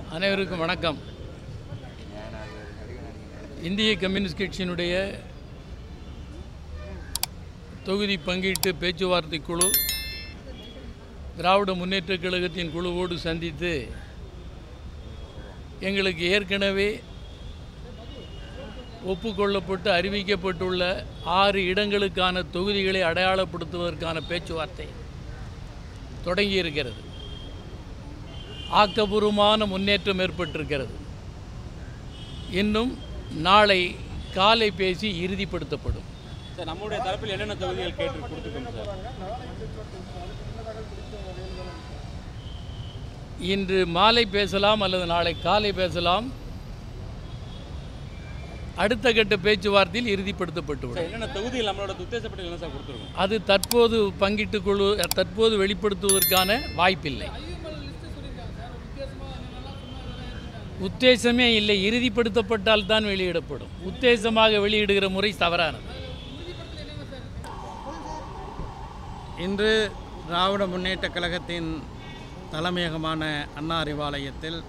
அனைவருக்கும் வணக்கம் இந்திய கம்யூனிஸ்ட் கட்சியினுடைய தொகுதி பங்கீட்டு பேச்சுவார்த்தை குழு திராவிட முன்னேற்றக் கழகத்தின் குழுவோடு சந்தித்து எங்களுக்கு ஏற்கனவே ஒப்புக்கொள்ளப்பட்டு அறிவிக்கப்பட்டுள்ள ஆறு இடங்களுக்கான தொகுதிகளை அடையாளப்படுத்துவதற்கான பேச்சுவார்த்தை தொடங்கியிருக்கிறது ஆக்கபூர்வமான முன்னேற்றம் ஏற்பட்டிருக்கிறது இன்னும் நாளை காலை பேசி இறுதிப்படுத்தப்படும் சார் நம்மளுடைய தரப்பில் என்னென்ன தொகுதிகள் கேட்டு கொடுத்துருக்கோம் சார் இன்று மாலை பேசலாம் அல்லது நாளை காலை பேசலாம் அடுத்த கட்ட பேச்சுவார்த்தையில் இறுதிப்படுத்தப்பட்டுவிடும் சார் என்னென்ன தொகுதிகள் நம்மளோட உத்தேசப்பட்டு என்ன சார் கொடுத்துருக்கோம் அது தற்போது பங்கிட்டுக் குழு தற்போது வெளிப்படுத்துவதற்கான வாய்ப்பில்லை உத்தேசமே இல்லை இறுதிப்படுத்தப்பட்டால் தான் வெளியிடப்படும் உத்தேசமாக வெளியிடுகிற முறை தவறானது இன்று திராவிட முன்னேற்றக் கழகத்தின் தலைமையகமான அண்ணா அறிவாலயத்தில்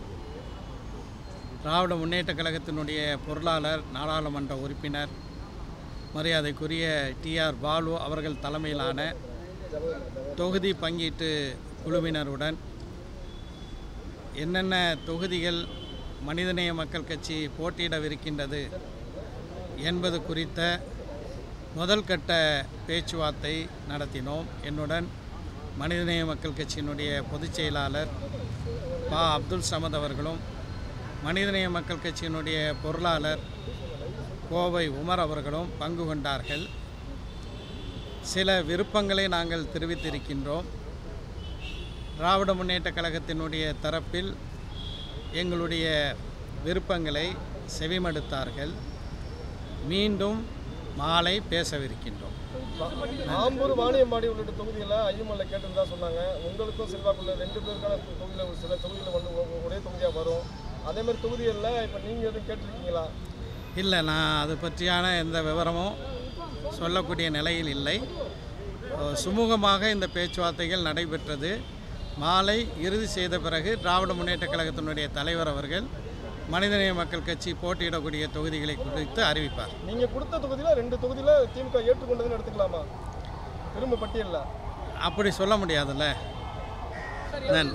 திராவிட முன்னேற்றக் கழகத்தினுடைய பொருளாளர் நாடாளுமன்ற உறுப்பினர் மரியாதைக்குரிய டிஆர் பாலு அவர்கள் தலைமையிலான தொகுதி பங்கீட்டு குழுவினருடன் என்னென்ன தொகுதிகள் மனிதநேய மக்கள் கட்சி போட்டியிடவிருக்கின்றது என்பது குறித்த முதல் கட்ட பேச்சுவார்த்தை நடத்தினோம் என்னுடன் மனிதநேய மக்கள் கட்சியினுடைய பொதுச் செயலாளர் பா அப்துல் சமத் அவர்களும் மனிதநேய மக்கள் கட்சியினுடைய பொருளாளர் கோவை உமர் அவர்களும் பங்கு கொண்டார்கள் சில விருப்பங்களை நாங்கள் தெரிவித்திருக்கின்றோம் திராவிட முன்னேற்றக் கழகத்தினுடைய தரப்பில் எங்களுடைய விருப்பங்களை செவிமடுத்தார்கள் மீண்டும் மாலை பேசவிருக்கின்றோம் ஆம்பூர் வாணியம்பாடி உள்ளிட்ட தொகுதியில் ஐயமல்ல கேட்டிருந்தா சொன்னாங்க உங்களுக்கும் செல்வாக்குள்ள ரெண்டு பேருக்கான தொகுதியில் ஒரு சில தொகுதியில் வந்து ஒ- ஒரே தொகுதியாக வரும் அதே மாதிரி தொகுதிகளில் இப்போ நீங்கள் எதுவும் கேட்டிருக்கீங்களா இல்லை நான் அது பற்றியான எந்த விவரமும் சொல்லக்கூடிய நிலையில் இல்லை அஹ் சுமூகமாக இந்த பேச்சுவார்த்தைகள் நடைபெற்றது மாலை இறுதி செய்த பிறகு திராவிட முன்னேற்றக் கழகத்தினுடைய தலைவர் அவர்கள் மனிதநேய மக்கள் கட்சி போட்டியிடக்கூடிய தொகுதிகளை குறித்து அறிவிப்பார் நீங்கள் கொடுத்த தொகுதியில் ரெண்டு தொகுதியில் திமுக ஏற்றுக்கொண்டதுன்னு எடுத்துக்கலாமா திரும்ப பட்டியலில் அப்படி சொல்ல முடியாதுல்ல நன்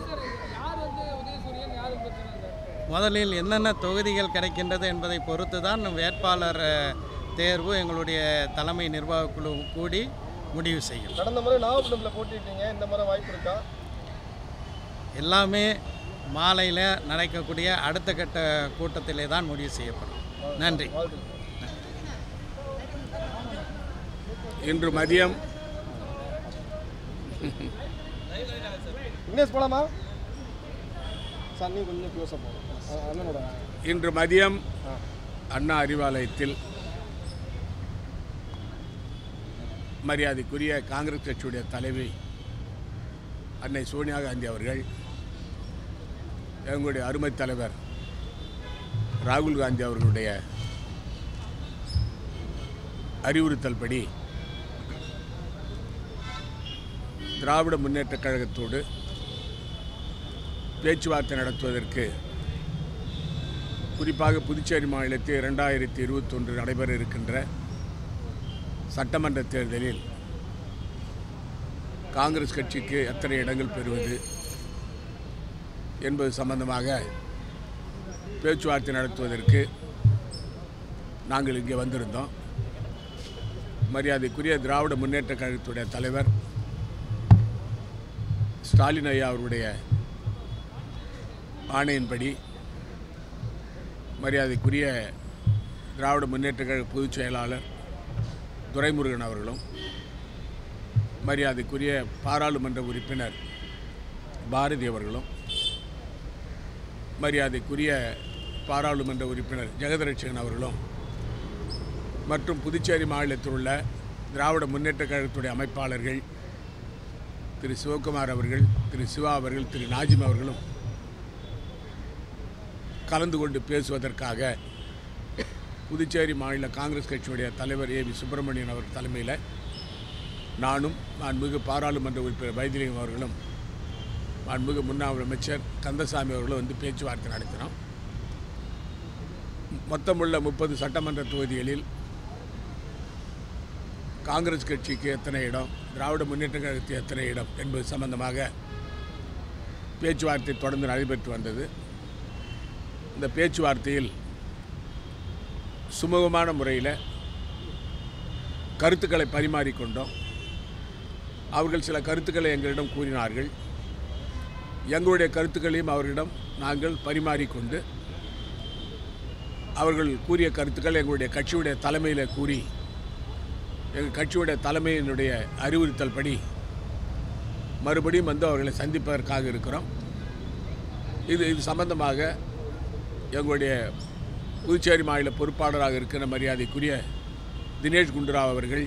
முதலில் என்னென்ன தொகுதிகள் கிடைக்கின்றது என்பதை பொறுத்து தான் வேட்பாளர் அஹ், தேர்வு எங்களுடைய தலைமை நிர்வாகக் குழு கூடி முடிவு செய்யும் கடந்த முறை நாகப்பட்டினத்தில் போட்டிட்டீங்க இந்த முறை வாய்ப்பு இருக்கா எல்லாமே மாலையில் நடக்கக்கூடிய அடுத்த கட்ட கூட்டத்திலே தான் முடிவு செய்யப்படும் நன்றி வாழ்த்துக்கள் இன்று மதியம் விக்னேஷ் போலாமா சார் நீ கொஞ்சம் க்ளோஸாக போகணும் அண்ணனோட இன்று மதியம் அண்ணா அறிவாலயத்தில் மரியாதைக்குரிய காங்கிரஸ் கட்சியுடைய தலைவி அன்னை சோனியா காந்தி அவர்கள் எங்களுடைய அருமை தலைவர் ராகுல் காந்தி அவர்களுடைய அறிவுறுத்தல்படி திராவிட முன்னேற்றக் கழகத்தோடு பேச்சுவார்த்தை நடத்துவதற்கு குறிப்பாக புதுச்சேரி மாநிலத்தில் இரண்டாயிரத்தி இருபத்தொன்று நடைபெற இருக்கின்ற சட்டமன்ற தேர்தலில் காங்கிரஸ் கட்சிக்கு எத்தனை இடங்கள் பெறுவது என்பது சம்பந்தமாக பேச்சுவார்த்தை நடத்துவதற்கு நாங்கள் இங்கே வந்திருந்தோம் மரியாதைக்குரிய திராவிட முன்னேற்றக் கழகத்துடைய தலைவர் ஸ்டாலின் ஐயா அவருடைய ஆணையின்படி மரியாதைக்குரிய திராவிட முன்னேற்றக் கழக பொதுச் செயலாளர் துரைமுருகன் அவர்களும் மரியாதைக்குரிய பாராளுமன்ற உறுப்பினர் பாரதி அவர்களும் மரியாதைக்குரிய பாராளுமன்ற உறுப்பினர் ஜெகதரட்சகன் அவர்களும் மற்றும் புதுச்சேரி மாநிலத்தில் உள்ள திராவிட முன்னேற்றக் கழகத்துடைய அமைப்பாளர்கள் திரு சிவகுமார் அவர்கள் திரு சிவா அவர்கள் திரு நாஜிம் அவர்களும் கலந்து கொண்டு பேசுவதற்காக புதுச்சேரி மாநில காங்கிரஸ் கட்சியுடைய தலைவர் ஏ வி சுப்பிரமணியன் அவர் தலைமையில் நானும் மாண்புமிகு பாராளுமன்ற உறுப்பினர் வைத்திலிங்கம் அவர்களும் மாண்புமிகு முன்னாள் அமைச்சர் கந்தசாமி அவர்களும் வந்து பேச்சுவார்த்தை நடத்தினோம் மொத்தமுள்ள முப்பது சட்டமன்ற தொகுதிகளில் காங்கிரஸ் கட்சிக்கு எத்தனை இடம் திராவிட முன்னேற்ற கழகத்துக்கு எத்தனை இடம் என்பது சம்பந்தமாக பேச்சுவார்த்தை தொடர்ந்து நடைபெற்று வந்தது இந்த பேச்சுவார்த்தையில் சுமூகமான முறையில் கருத்துக்களை பரிமாறிக்கொண்டோம் அவர்கள் சில கருத்துக்களை எங்களிடம் கூறினார்கள் எங்களுடைய கருத்துக்களையும் அவர்களிடம் நாங்கள் பரிமாறிக்கொண்டு அவர்கள் கூறிய கருத்துக்கள் எங்களுடைய கட்சியுடைய தலைமையில் கூறி எங்கள் கட்சியுடைய தலைமையினுடைய அறிவுறுத்தல் படி மறுபடியும் வந்து அவர்களை சந்திப்பதற்காக இருக்கிறோம் இது இது சம்பந்தமாக எங்களுடைய புதுச்சேரி மாநில பொறுப்பாளராக இருக்கிற மரியாதைக்குரிய தினேஷ் குண்டுராவ் அவர்கள்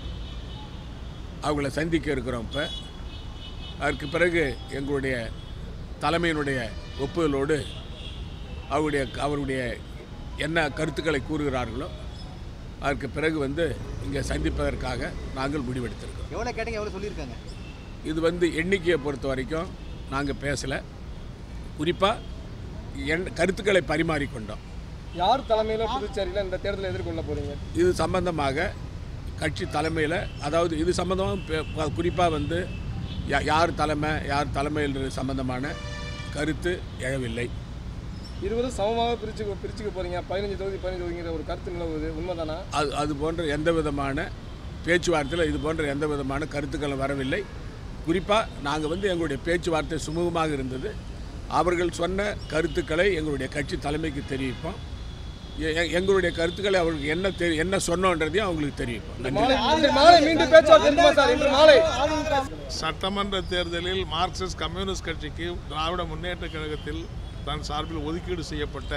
அவங்கள சந்திக்க இருக்கிறோம் இப்போ அதற்கு பிறகு எங்களுடைய தலைமையினுடைய ஒப்புதலோடு அவருடைய அவருடைய என்ன கருத்துக்களை கூறுகிறார்களோ அதற்கு பிறகு வந்து இங்கே சந்திப்பதற்காக நாங்கள் முடிவெடுத்திருக்கிறோம் எவ்வளோ கேட்டீங்க எவ்வளோ சொல்லியிருக்காங்க இது வந்து எண்ணிக்கையை பொறுத்த வரைக்கும் நாங்கள் பேசலை குறிப்பாக என் கருத்துக்களை பரிமாறிக்கொண்டோம் யார் தலைமையில் புதுச்சேரியில் இந்த தேர்தலை எதிர்கொள்ள போறீங்க இது சம்பந்தமாக கட்சி தலைமையில் அதாவது இது சம்பந்தமாக குறிப்பாக வந்து யா- யார் தலைமை யார் தலைமையில் சம்பந்தமான கருத்து எழவில்லை இருவரும் சமமாக பிரிச்சு பிரிச்சுக்க போறீங்க பதினஞ்சு தொகுதி பதினஞ்சு தொகுதிங்கிற ஒரு கருத்து நிலவுது உண்மைதானா அது அது போன்ற எந்த விதமான பேச்சுவார்த்தையில் இது போன்ற எந்த விதமான கருத்துக்களும் வரவில்லை குறிப்பாக நாங்கள் வந்து எங்களுடைய பேச்சுவார்த்தை சுமூகமாக இருந்தது அவர்கள் சொன்ன கருத்துக்களை எங்களுடைய கட்சி தலைமைக்கு தெரிவிப்போம் எ- எ- எங்களுடைய கருத்துக்களை அவர்களுக்கு என்ன தெரி என்ன சொன்னோன்றதையும் அவங்களுக்கு தெரிவிப்போம் நன்றி மாலை இன்று மாலை மீண்டும் பேச்சுவார்த்தை இருக்குமா சார் இன்று மாலை சட்டமன்ற தேர்தலில் மார்க்சிஸ்ட் கம்யூனிஸ்ட் கட்சிக்கு திராவிட முன்னேற்றக் கழகத்தில் தன் சார்பில் ஒதுக்கீடு செய்யப்பட்ட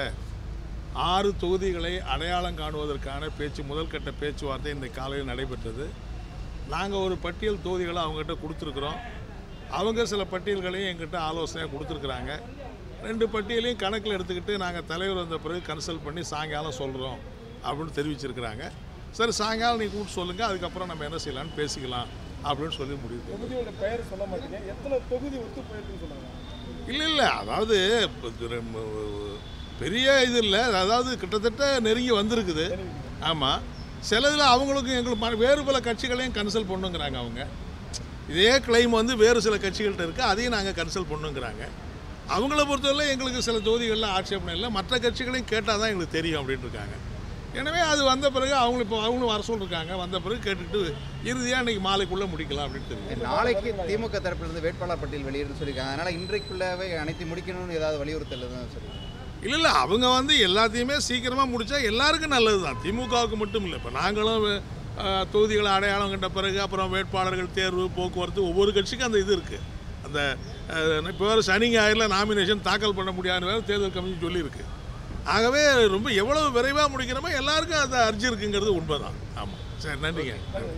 ஆறு தொகுதிகளை அடையாளம் காணுவதற்கான பேச்சு முதல் கட்ட பேச்சுவார்த்தை இந்த காலையில் நடைபெற்றது நாங்கள் ஒரு பட்டியல் தொகுதிகளை அவங்ககிட்ட கொடுத்துருக்குறோம் அவங்க சில பட்டியல்களையும் எங்கிட்ட ஆலோசனையாக கொடுத்துருக்குறாங்க ரெண்டு பட்டியலையும் கணக்கில் எடுத்துக்கிட்டு நாங்கள் தலைவர் வந்த பிறகு கன்சல்ட் பண்ணி சாயங்காலம் சொல்கிறோம் அப்படின்னு தெரிவிச்சிருக்கிறாங்க சரி சாயங்காலம் நீ கூப்பிட்டு சொல்லுங்கள் அதுக்கப்புறம் நம்ம என்ன செய்யலாம்னு பேசிக்கலாம் அப்படின்னு சொல்லி முடிவு பண்ணோம். தொகுதியோட பெயர் சொல்ல மாட்டீங்க எத்தனை தொகுதி ஒத்து போயிருக்குன்னு சொன்னாங்க இல்லை இல்லை அதாவது இப்ப இது நம்ம பெரிய இது இல்லை அதாவது கிட்டத்தட்ட நெருங்கி வந்திருக்குது ஆமாம் சிலதில் அவங்களுக்கும் எங்களுக்கு ம- வேறு பல கட்சிகளையும் கன்சல்ட் பண்ணுங்கிறாங்க அவங்க இதே கிளைம் வந்து வேறு சில கட்சிகள்கிட்ட இருக்குது அதையும் நாங்கள் கன்சல்ட் பண்ணுங்கிறாங்க அவங்கள பொறுத்தவரை எங்களுக்கு சில தொகுதிகளில் ஆட்சேபனை இல்லை மற்ற கட்சிகளையும் கேட்டால் தான் எங்களுக்கு தெரியும் அப்படின்னு இருக்காங்க எனவே அது வந்த பிறகு அவங்களும் இப்போ அவங்களும் வர சொல்லிருக்காங்க வந்த பிறகு கேட்டுட்டு இறுதியாக இன்னைக்கு மாலைக்குள்ளே முடிக்கலாம் அப்படின்னு தெரியும் நாளைக்கு திமுக தரப்பிலிருந்து வேட்பாளர் பட்டியல் வெளியிடுன்னு சொல்லியிருக்காங்க அதனால் இன்றைக்குள்ளவே அனைத்து முடிக்கணும்னு ஏதாவது வலியுறுத்தல் தான் சொல்லியிருக்காங்க இல்லை இல்லை அவங்க வந்து எல்லாத்தையுமே சீக்கிரமாக முடித்தா எல்லாருக்கும் நல்லது தான் திமுகவுக்கு மட்டும் இல்லை இப்போ நாங்களும் அஹ், தொகுதிகளை அடையாளம் கண்ட பிறகு அப்புறம் வேட்பாளர்கள் தேர்வு போக்குவரத்து ஒவ்வொரு கட்சிக்கும் அந்த இது இருக்குது அந்த இப்போ வேறு சனி ஞாயிறில் நாமினேஷன் தாக்கல் பண்ண முடியாதுன்னு வேறு தேர்தல் கமிஷன் சொல்லியிருக்கு ஆகவே ரொம்ப எவ்வளவு விரைவாக முடிக்கிறோமோ எல்லாருக்கும் அது அர்ஜி இருக்குங்கிறது உண்மைதான் ஆமாம் சரி நன்றிங்க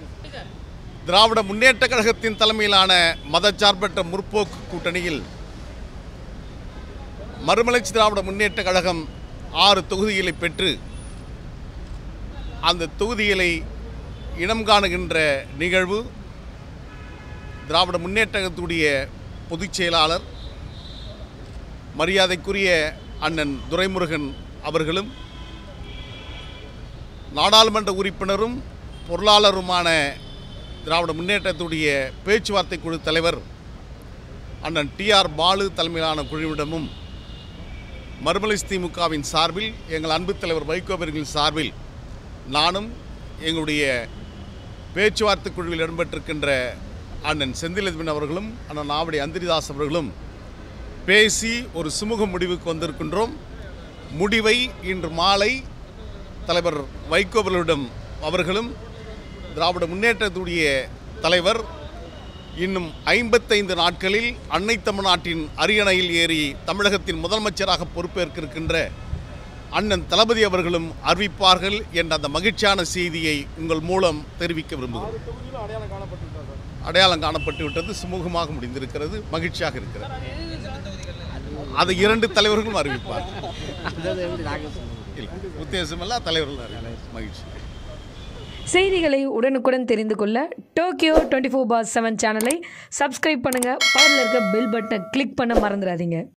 திராவிட முன்னேற்ற கழகத்தின் தலைமையிலான மதச்சார்பற்ற முற்போக்கு கூட்டணியில் மறுமலர்ச்சி திராவிட முன்னேற்ற கழகம் ஆறு தொகுதிகளை பெற்று அந்த தொகுதிகளை இனம் காணுகின்ற நிகழ்வு திராவிட முன்னேற்ற கழகத்துடைய பொதுச் செயலாளர் மரியாதைக்குரிய அண்ணன் துரைமுருகன் அவர்களும் நாடாளுமன்ற உறுப்பினரும் பொருளாளருமான திராவிட முன்னேற்றத்துடைய பேச்சுவார்த்தை குழு தலைவர் அண்ணன் டிஆர் பாலு தலைமையிலான குழுவிடமும் மறுமலர்ச்சி திமுகவின் சார்பில் எங்கள் அன்பு தலைவர் வைகோ அவர்களின் சார்பில் நானும் எங்களுடைய பேச்சுவார்த்தை குழுவில் இடம்பெற்றிருக்கின்ற அண்ணன் செந்திலத்வின் அவர்களும் அண்ணன் நாவடி அந்திரிதாஸ் அவர்களும் பேசி ஒரு சுமூக முடிவுக்கு வந்திருக்கின்றோம் முடிவை இன்று மாலை தலைவர் வைகோ அவர்களிடம் அவர்களும் திராவிட முன்னேற்றத்துடைய தலைவர் இன்னும் ஐம்பத்தைந்து நாட்களில் அன்னை தமிழ்நாட்டின் அரியணையில் ஏறி தமிழகத்தின் முதலமைச்சராக பொறுப்பேற்க இருக்கின்ற அண்ணன் தளபதி அவர்களும் அறிவிப்பார்கள் என்ற அந்த மகிழ்ச்சியான செய்தியை உங்கள் மூலம் தெரிவிக்க விரும்புகிறேன் தொகுதியிலும் அடையாளம் காணப்பட்டிருக்கா சார் அடையாளம் காணப்பட்டு விட்டது சுமூகமாக முடிந்திருக்கிறது மகிழ்ச்சியாக இருக்கிறது அது இரண்டு தலைவர்களும் அறிவிப்பார்கள் இல்லை உத்தேசமெல்லாம் தலைவர்கள் அறிவிப்பார் மகிழ்ச்சி செய்திகளை உடனுக்குடன் தெரிந்து கொள்ள Tokyo twenty four bar seven சேனலை சப்ஸ்கிரைப் பண்ணுங்கள் பக்கத்தில் இருக்க பெல் பட்டனை கிளிக் பண்ண மறந்துடாதீங்க